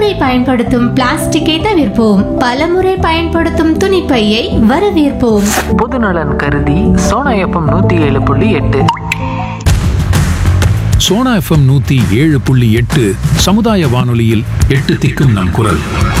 ஒருமுறை பயன்படுத்தும் பிளாஸ்டிக்கை தவிர்ப்போம் பலமுறை பயன்படுத்தும் துணிப்பையை வரவேற்போம் பொதுநலன் கருதி சோனா எஃப்எம் நூத்தி ஏழு புள்ளி எட்டு சோனா எஃப்எம் நூத்தி ஏழு புள்ளி எட்டு சமுதாய வானொலியில் எட்டு திக்கும் நம் குரல்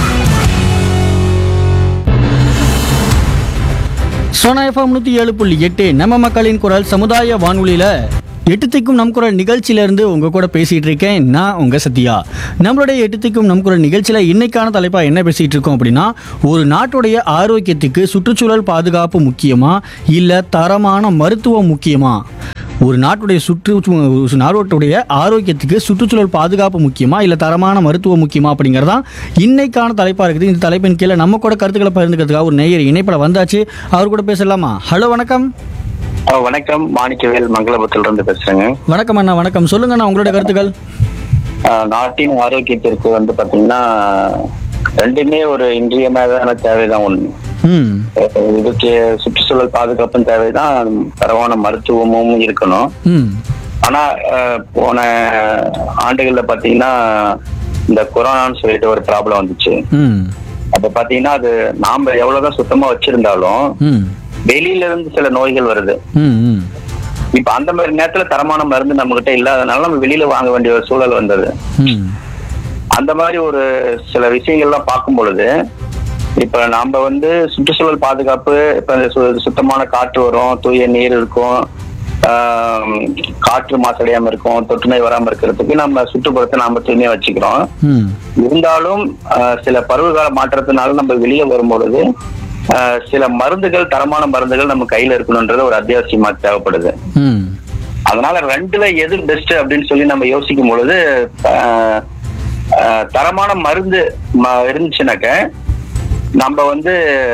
சோனா எஃப்எம் நூற்றி ஏழு புள்ளி எட்டு நம்ம மக்களின் குரல் சமுதாய வானொலியில் எட்டு திக்கும் நம் குரல் நிகழ்ச்சியிலேருந்து உங்கள் கூட பேசிகிட்டு இருக்கேன் நான் உங்கள் சத்யா நம்மளுடைய எட்டு திக்கும் நம் குரல் நிகழ்ச்சியில் இன்னைக்கான தலைப்பாக என்ன பேசிகிட்டு இருக்கோம் அப்படின்னா ஒரு நாட்டுடைய ஆரோக்கியத்துக்கு சுற்றுச்சூழல் பாதுகாப்பு முக்கியமா இல்லை தரமான மருத்துவம் முக்கியமா ஒரு நாட்டுடைய சுற்று ஒரு நாட்டுடைய ஆரோக்கியத்துக்கு சுற்றுச்சூழல் பாதுகாப்பு முக்கியமா இல்லை தரமான மருத்துவம் முக்கியமா அப்படிங்கிறதான் இன்னைக்கான தலைப்பாக இருக்குது இந்த தலைப்பின் கீழே நம்ம கூட கருத்துக்களை பகிர்ந்துக்கிறதுக்காக ஒரு நேயர் இணைப்பில் வந்தாச்சு அவர் கூட பேசலாமா ஹலோ வணக்கம் ஆ, வணக்கம் மாணிக்கவேல் மங்களபுரத்துல இருந்து பேசுறேங்க வணக்கம் அண்ணா வணக்கம் சொல்லுங்க அண்ணா உங்களுடைய கருத்துக்கள் ஆ, நாட்டின் ஆரோக்கியத்திற்கு வந்து பாத்தீங்கன்னா ரெண்டுமே ஒரு இன்றியமையாத தேவைதான் ஒண்ணு ம் இதுக்கு சுற்றுச்சூழல் பாதுகாப்பும் தேவைதான் தரமான மருத்துவமும் இருக்கணும் ம் ஆனா ஆ, போன ஆண்டுகள்ல பாத்தீங்கன்னா இந்த கொரோனான்னு சொல்லிட்டு ஒரு ப்ராப்ளம் வந்துச்சு ம் அப்ப பாத்தீங்கன்னா அது நாம எவ்வளவுதான் சுத்தமா வச்சிருந்தாலும் ம் வெளியில இருந்து சில நோய்கள் வருது ம் ம் இப்ப அந்த மாதிரி நேரத்துல தரமான மருந்து நம்ம கிட்ட இல்லாதனால நம்ம வெளியில வாங்க வேண்டிய ஒரு சூழல் வந்தது ம் அந்த மாதிரி ஒரு சில விஷயங்கள்லாம் பார்க்கும் பொழுது இப்ப நாம வந்து சுற்றுச்சூழல் பாதுகாப்பு இப்ப இந்த சு- சுத்தமான காற்று வரும் தூய நீர் இருக்கும் ஆம், காற்று மாசடையாம இருக்கும் தொற்று நோய் வராம இருக்கிறதுக்கு நம்ம சுற்றுப்புறத்தை நாம தூய்மையா வச்சுக்கிறோம் ம் இருந்தாலும் ஆஹ், சில பருவகால மாற்றத்தினால நம்ம வெளியே வரும்பொழுது ஆஹ், சில மருந்துகள் தரமான மருந்துகள் நம்ம கையில இருக்கணும்ன்றது ஒரு அத்தியாவசியமா தேவைப்படுது ம் அதனால ரெண்டுல எது பெஸ்ட் அப்படின்னு சொல்லி நம்ம யோசிக்கும் பொழுது ஆஹ், ஆஹ், தரமான மருந்து ம- இருந்துச்சுனாக்க நம்ம வந்து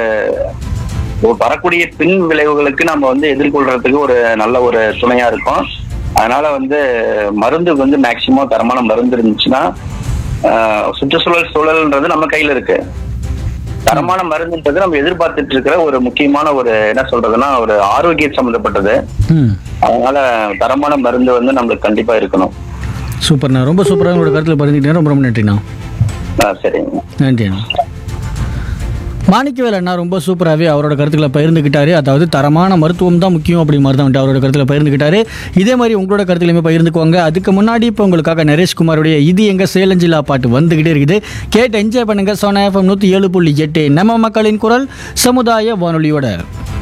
ஒரு வரக்கூடிய பின் விளைவுகளுக்கு நம்ம வந்து எதிர்கொள்றதுக்கு ஒரு நல்ல ஒரு துணையா இருக்கும் அதனால வந்து மருந்து வந்து மேக்சிமம் தரமான மருந்து இருந்துச்சுன்னா ஆஹ், சுற்றுச்சூழல் சூழல்ன்றது நம்ம கையில இருக்கு தரமான மருந்துன்றது நம்ம எதிர்பார்த்துட்டு இருக்கிற ஒரு முக்கியமான ஒரு என்ன சொல்றதுன்னா ஒரு ஆரோக்கியம் சம்பந்தப்பட்டது ம் அதனால தரமான மருந்து வந்து நம்மளுக்கு கண்டிப்பா இருக்கணும் சூப்பர்ண்ணா ரொம்ப சூப்பராக உங்களோட கருத்தில் பகிர்ந்துக்கிட்டேன் ரொம்ப ரொம்ப நன்றிண்ணா ஆ, சரிங்க நன்றி அண்ணா மாணிக்கவேல் அண்ணா ரொம்ப சூப்பராகவே அவரோட கருத்துக்களை பகிர்ந்துக்கிட்டாரு அதாவது தரமான மருத்துவம் தான் முக்கியம் அப்படி மாதிரி தான் வந்துட்டு அவரோட கருத்துல பகிர்ந்துக்கிட்டாரு இதே மாதிரி உங்களோட கருத்துலையுமே பகிர்ந்துக்குவாங்க அதுக்கு முன்னாடி இப்போ உங்களுக்காக நரேஷ்குமாருடைய இது எங்க சேலஞ்சிலா பாட்டு வந்துகிட்டே இருக்குது கேட்டு என்ஜாய் பண்ணுங்க சோனா எஃப்எம் நூற்றி ஏழு புள்ளி எட்டு நம்ம மக்களின் குரல் சமுதாய வானொலியோட